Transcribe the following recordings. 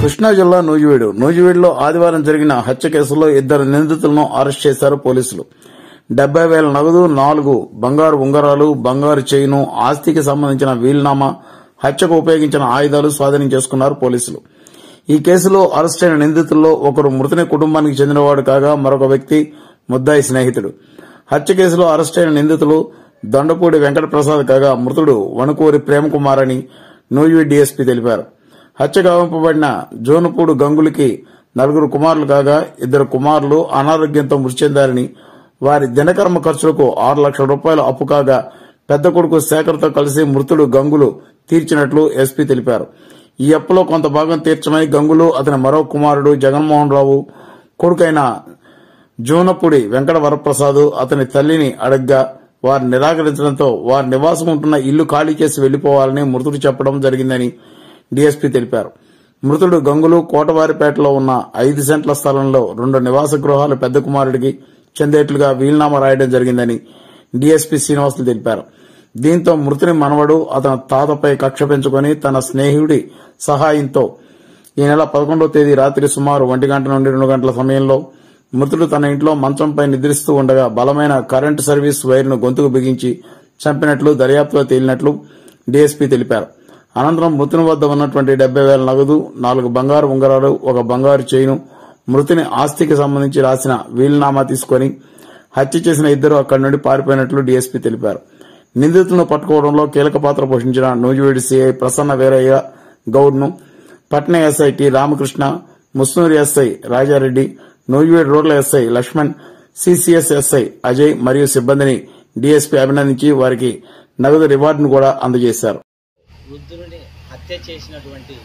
కృష్ణా జిల్లా నూజివీడు నూజివీడులో ఆదివారం జరిగిన హత్య కేసులో ఇద్దరు నిందితులను అరెస్ట్ చేశారు పోలీసులు డెబ్బై వేల నగదు నాలుగు బంగారు ఉంగరాలు బంగారు చైను ఆస్తికి సంబంధించిన వీలునామా హత్యకు ఉపయోగించిన ఆయుధాలు స్వాధీనం చేసుకున్నారు పోలీసులు ఈ కేసులో అరెస్టైన నిందితుల్లో ఒకరు మృతుని కుటుంబానికి చెందినవాడు కాగా మరొక వ్యక్తి ముద్దాయి స్నేహితుడు హత్య కేసులో అరెస్టైన నిందితులు దండపూడి వెంకటప్రసాద్ కాగా మృతుడు వణుకూరి ప్రేమకుమార్ అని నూజివీడ్ డీఎస్పీ తెలిపారు హత్య గావింపబడిన జోనుపూడు గంగులకి నలుగురు కుమారులు కాగా ఇద్దరు కుమారులు అనారోగ్యంతో మృతి చెందారని వారి దినకర్మ ఖర్చులకు ఆరు లక్షల రూపాయలు అప్పు కాగా పెద్ద కొడుకు శేఖర్తో కలిసి మృతుడు గంగులు తీర్చినట్లు ఎస్పీ తెలిపారు ఈ అప్పులో కొంత భాగం తీర్చమని గంగులు అతని మరో కుమారుడు జగన్మోహన్ రావు కొడుకైన జూనపుడి వెంకట వరప్రసాద్ అతని తల్లిని అడగ్గా వారు నిరాకరించడంతో వారి నివాసం ఉంటున్న ఇల్లు ఖాళీ చేసి వెళ్లిపోవాలని మృతుడు చెప్పడం జరిగిందని డీఎస్పీ తెలిపారు మృతుడు గంగులు కోటవారిపేటలో ఉన్న ఐదు సెంట్ల స్థలంలో రెండు నివాస గృహాలు పెద్ద కుమారుడికి చెందేట్లుగా వీలునామా రాయడం జరిగిందని డీఎస్పీ శ్రీనివాసులు తెలిపారు దీంతో మృతుని మనవడు అతని తాతపై కక్ష పెంచుకొని తన స్నేహితుడి సహాయంతో ఈ నెల పదకొండవ తేదీ రాత్రి సుమారు ఒంటి గంట నుండి రెండు గంటల సమయంలో మృతుడు తన ఇంట్లో మంచంపై నిద్రిస్తూ ఉండగా బలమైన కరెంటు సర్వీస్ వైర్ను గొంతుకు బిగించి చంపినట్లు దర్యాప్తులో తేలినట్లు డీఎస్పీ తెలిపారు అనంతరం మృతుని వద్ద ఉన్నటువంటి డెబ్బై వేల నగదు నాలుగు బంగారు ఉంగరాలు ఒక బంగారు చైను మృతుని ఆస్తికి సంబంధించి రాసిన వీలునామా తీసుకొని హత్య చేసిన ఇద్దరు అక్కడి నుండి పారిపోయినట్లు డీఎస్పీ తెలిపారు నిందితులను పట్టుకోవడంలో కీలక పాత్ర పోషించిన నూజివీడి సీఐ ప్రసన్న వీరయ్య గౌడ్ను పట్న ఎస్ఐ టి రామకృష్ణ ముస్నూరి ఎస్ఐ రాజారెడ్డి నూజివీడు రోడ్ల SI Lakshman CCS SI Ajay మరియు సిబ్బందిని డీఎస్పీ అభినందించి వారికి నగదు రివార్డును కూడా అందజేశారు వృద్ధుడిని హత్య చేసినటువంటి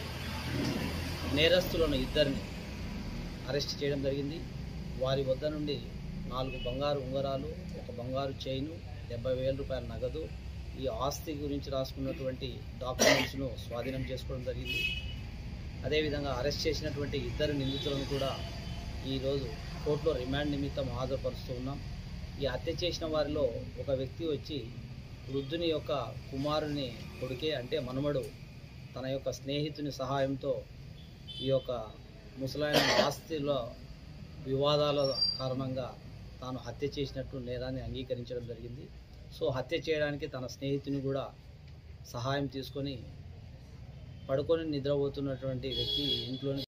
నేరస్తులను ఇద్దరిని అరెస్ట్ చేయడం జరిగింది వారి వద్ద నుండి నాలుగు బంగారు ఉంగరాలు ఒక బంగారు చైను డెబ్బై వేల రూపాయల నగదు ఈ ఆస్తి గురించి రాసుకున్నటువంటి డాక్యుమెంట్స్ను స్వాధీనం చేసుకోవడం జరిగింది అదేవిధంగా అరెస్ట్ చేసినటువంటి ఇద్దరు నిందితులను కూడా ఈరోజు కోర్టులో రిమాండ్ నిమిత్తం హాజరుపరుస్తూ ఉన్నాం ఈ హత్య చేసిన వారిలో ఒక వ్యక్తి వచ్చి వృద్ధుని యొక్క కుమారుని కొడుకే అంటే మనమడు తన యొక్క స్నేహితుని సహాయంతో ఈ యొక్క ముసలాయన ఆస్తిలో వివాదాల కారణంగా తాను హత్య చేసినట్టు నేరాన్ని అంగీకరించడం జరిగింది సో హత్య చేయడానికి తన స్నేహితుని కూడా సహాయం తీసుకొని పడుకొని నిద్రపోతున్నటువంటి వ్యక్తి ఇంట్లోని